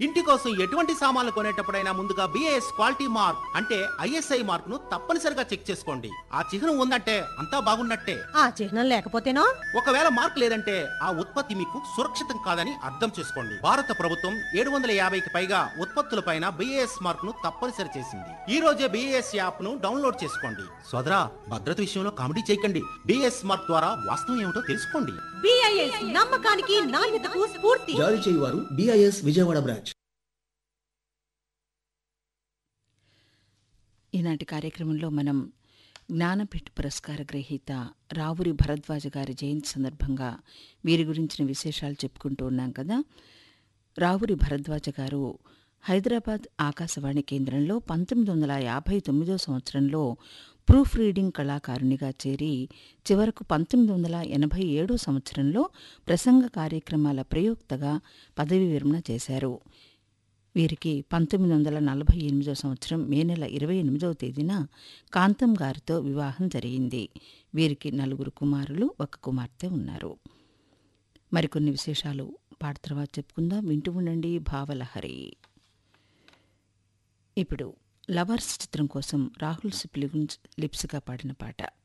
ఇంటి కోసం ఎటువంటి సామాన్లు కొనేటప్పుడైనా ముందుగా బిఏఎస్ క్వాలిటీ మార్క్ అంటే ఐఎస్ఐ మార్క్ ను తప్పనిసరిగా చెక్ చేసుకోండి ఆ చిహ్నం ఉందంటే అంతా బాగున్నట్టే ఆ చిహ్నం లేకపోతేనో ఒకవేళ మార్క్ లేదంటే ఆ ఉత్పత్తి మీకు సురక్షితం కాదని అర్థం చేసుకోండి భారత ప్రభుత్వం ఏడు వందల యాభైకి పైగా ఉత్పత్తులపైన బిఏఎస్ మార్క్ ను తప్పనిసరి చేసింది ఈ రోజే బిఏఎస్ యాప్ ను డౌన్లోడ్ చేసుకోండి సోదరా భద్రత విషయంలో కామెడీ చేయకండి బిఏఎస్ మార్క్ ద్వారా వాస్తవం ఏమిటో తెలుసుకోండి బిఐఎస్ నమ్మకానికి నాణ్యతకు స్ఫూర్తి జారీ చేయువారు బిఐఎస్ విజయవాడ బ్రాంచ్ ఈనాటి కార్యక్రమంలో మనం జ్ఞానపీఠ పురస్కార గ్రహీత రావురి భరద్వాజ గారి జయంతి సందర్భంగా వీరి గురించిన విశేషాలు చెప్పుకుంటూ ఉన్నాం కదా రావురి భరద్వాజ గారు హైదరాబాద్ ఆకాశవాణి కేంద్రంలో పంతొమ్మిది వందల యాభై తొమ్మిదో సంవత్సరంలో ప్రూఫ్ రీడింగ్ కళాకారునిగా చేరి చివరకు పంతొమ్మిది వందల ఎనభై ఏడో సంవత్సరంలో ప్రసంగ కార్యక్రమాల ప్రయోక్తగా పదవీ విరమణ చేశారు వీరికి పంతొమ్మిది వందల నలభై ఎనిమిదో సంవత్సరం మే నెల ఇరవై ఎనిమిదవ తేదీన కాంతం గారితో వివాహం జరిగింది వీరికి నలుగురు కుమారులు ఒక కుమార్తె ఉన్నారు మరికొన్ని విశేషాలు పాట తర్వాత చెప్పుకుందాం వింటూ ఉండండి భావలహరి ఇప్పుడు లవర్స్ చిత్రం కోసం రాహుల్ సిప్లి లిప్స్గా పాడిన పాట